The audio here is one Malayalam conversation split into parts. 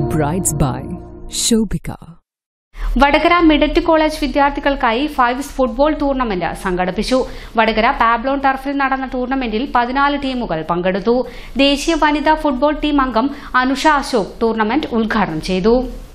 Brides by Shobika. വടകര മിഡറ്റ് കോളേജ് വിദ്യാർത്ഥികൾക്കായി ഫൈവ്സ് ഫുട്ബോൾ ടൂർണമെന്റ് സംഘടിപ്പിച്ചു വടകര പാബ്ലോൺ ടർഫിൽ നടന്ന ടൂർണമെന്റിൽ പതിനാല് ടീമുകൾ പങ്കെടുത്തു ദേശീയ വനിതാ ഫുട്ബോൾ ടീം അംഗം അനുഷ അശോക് ടൂർണമെന്റ് ഉദ്ഘാടനം ചെയ്തു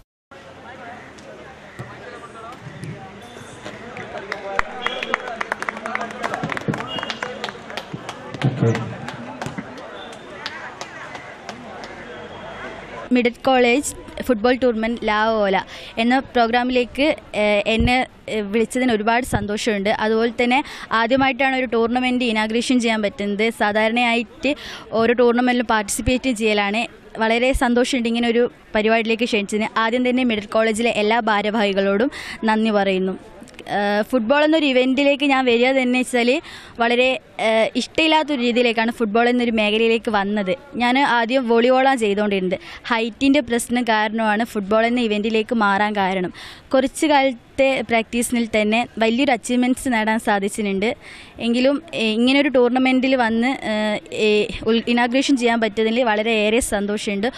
മിഡറ്റ് കോളേജ് ഫുട്ബോൾ ടൂർണമെൻറ്റ് ലാ ഓല എന്ന പ്രോഗ്രാമിലേക്ക് ഏഹ്, എന്നെ ഏഹ്, വിളിച്ചതിന് ഒരുപാട് സന്തോഷമുണ്ട് അതുപോലെ തന്നെ ആദ്യമായിട്ടാണ് ഒരു ടൂർണമെൻറ്റ് ഇനാഗ്രേഷൻ ചെയ്യാൻ പറ്റുന്നത് സാധാരണയായിട്ട് ഓരോ ടൂർണമെൻറ്റിലും പാർട്ടിസിപ്പേറ്റ് ചെയ്യലാണ് വളരെ സന്തോഷമുണ്ട് ഇങ്ങനെ ഒരു പരിപാടിയിലേക്ക് ക്ഷണിച്ചതിന് ആദ്യം തന്നെ മിഡിൽ കോളേജിലെ എല്ലാ ഭാരവാഹികളോടും നന്ദി പറയുന്നു ഏഹ് ഫുട്ബോൾ എന്നൊരു ഇവൻറ്റിലേക്ക് ഞാൻ വരിക തന്നെ വെച്ചാൽ വളരെ ഏഹ് ഇഷ്ടമില്ലാത്തൊരു രീതിയിലേക്കാണ് ഫുട്ബോൾ എന്നൊരു മേഖലയിലേക്ക് വന്നത് ഞാൻ ആദ്യം വോളിബോളാണ് ചെയ്തുകൊണ്ടിരുന്നത് ഹൈറ്റിൻ്റെ പ്രശ്നം കാരണമാണ് ഫുട്ബോൾ എന്ന ഇവൻറ്റിലേക്ക് മാറാൻ കാരണം കുറച്ച് കാലത്തെ പ്രാക്ടീസിനിൽ തന്നെ വലിയൊരു അച്ചീവ്മെൻറ്റ്സ് നേടാൻ സാധിച്ചിട്ടുണ്ട് എങ്കിലും ഏഹ് ഇങ്ങനൊരു ടൂർണമെൻറ്റിൽ വന്ന് ഇനാഗ്രേഷൻ ചെയ്യാൻ പറ്റിയതിൽ വളരെയേറെ സന്തോഷമുണ്ട്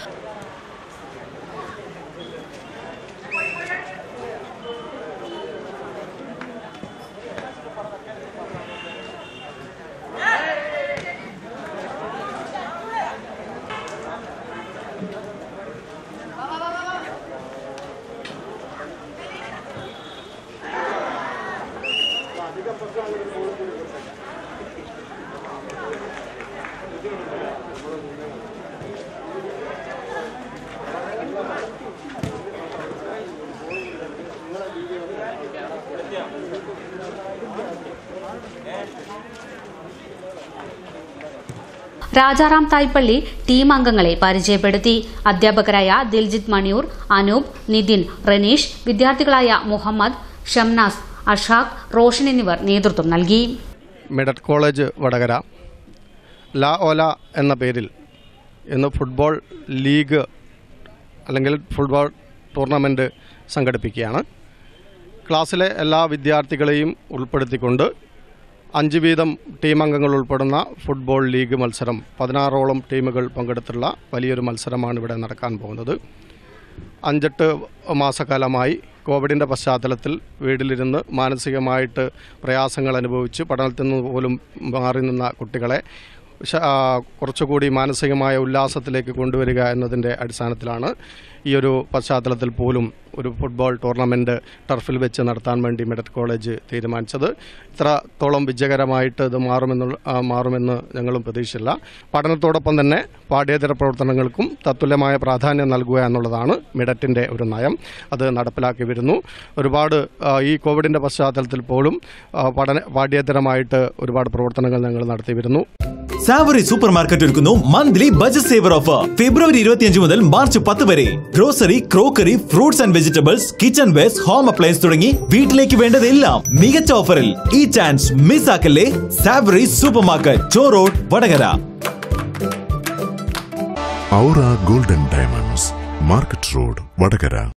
രാജാറാം തായ്പള്ളി ടീം അംഗങ്ങളെ പരിചയപ്പെടുത്തി അധ്യാപകരായ ദിൽജിത് മണിയൂർ അനൂപ് നിതിൻ റനീഷ് വിദ്യാർത്ഥികളായ മുഹമ്മദ് ഷംനാസ് അഷാഖ് റോഷൻ എന്നിവർ നേതൃത്വം നൽകി മിഡറ്റ് കോളേജ് വടകര ലാ ഓല എന്ന പേരിൽ ഇന്ന് ഫുട്ബോൾ ലീഗ് അല്ലെങ്കിൽ ഫുട്ബോൾ ടൂർണമെൻറ്റ് സംഘടിപ്പിക്കുകയാണ് ക്ലാസ്സിലെ എല്ലാ വിദ്യാർത്ഥികളെയും ഉൾപ്പെടുത്തിക്കൊണ്ട് അഞ്ച് വീതം ടീം അംഗങ്ങൾ ഉൾപ്പെടുന്ന ഫുട്ബോൾ ലീഗ് മത്സരം പതിനാറോളം ടീമുകൾ പങ്കെടുത്തുള്ള വലിയൊരു മത്സരമാണ് ഇവിടെ നടക്കാൻ പോകുന്നത് അഞ്ചെട്ട് മാസക്കാലമായി കോവിഡിൻ്റെ പശ്ചാത്തലത്തിൽ വീട്ടിലിരുന്ന് മാനസികമായിട്ട് പ്രയാസങ്ങൾ അനുഭവിച്ച് പഠനത്തിൽ നിന്ന് പോലും മാറി നിന്ന കുട്ടികളെ ശ- ആ, കുറച്ചുകൂടി മാനസികമായ ഉല്ലാസത്തിലേക്ക് കൊണ്ടുവരിക എന്നതിൻ്റെ അടിസ്ഥാനത്തിലാണ് ഈ ഒരു പശ്ചാത്തലത്തിൽ പോലും ഒരു ഫുട്ബോൾ ടൂർണമെൻറ്റ് ടർഫിൽ വെച്ച് നടത്താൻ വേണ്ടി മെഡറ്റ് കോളേജ് തീരുമാനിച്ചത് ഇത്രത്തോളം വിജയകരമായിട്ട് ഇത് മാറുമെന്നുള്ള ആ, മാറുമെന്ന് ഞങ്ങളും പ്രതീക്ഷിച്ചില്ല പഠനത്തോടൊപ്പം തന്നെ പാഠ്യേതര പ്രവർത്തനങ്ങൾക്കും തത്തുല്യമായ പ്രാധാന്യം നൽകുക എന്നുള്ളതാണ് മിഡറ്റിൻ്റെ ഒരു നയം അത് നടപ്പിലാക്കി വരുന്നു ഒരുപാട് ആ, ഈ കോവിഡിൻ്റെ പശ്ചാത്തലത്തിൽ പോലും ആ, പഠന പാഠ്യേതരമായിട്ട് ഒരുപാട് പ്രവർത്തനങ്ങൾ ഞങ്ങൾ നടത്തി വരുന്നു സാവറി സൂപ്പർ മാർക്കറ്റ് ഒരുക്കുന്നു monthly budget saver offer February ഇരുപത്തിയഞ്ച് മുതൽ മാർച്ച് പത്ത് വരെ grocery crockery fruits and vegetables kitchen waste home appliance തുടങ്ങി വീട്ടിലേക്ക് വേണ്ടതെല്ലാം മികച്ച ഓഫറിൽ ഈ ചാൻസ് മിസ് ആക്കല്ലേ സാവറി സൂപ്പർ മാർക്കറ്റ് ചോ road Vadakara Aura golden diamonds market road Vadakara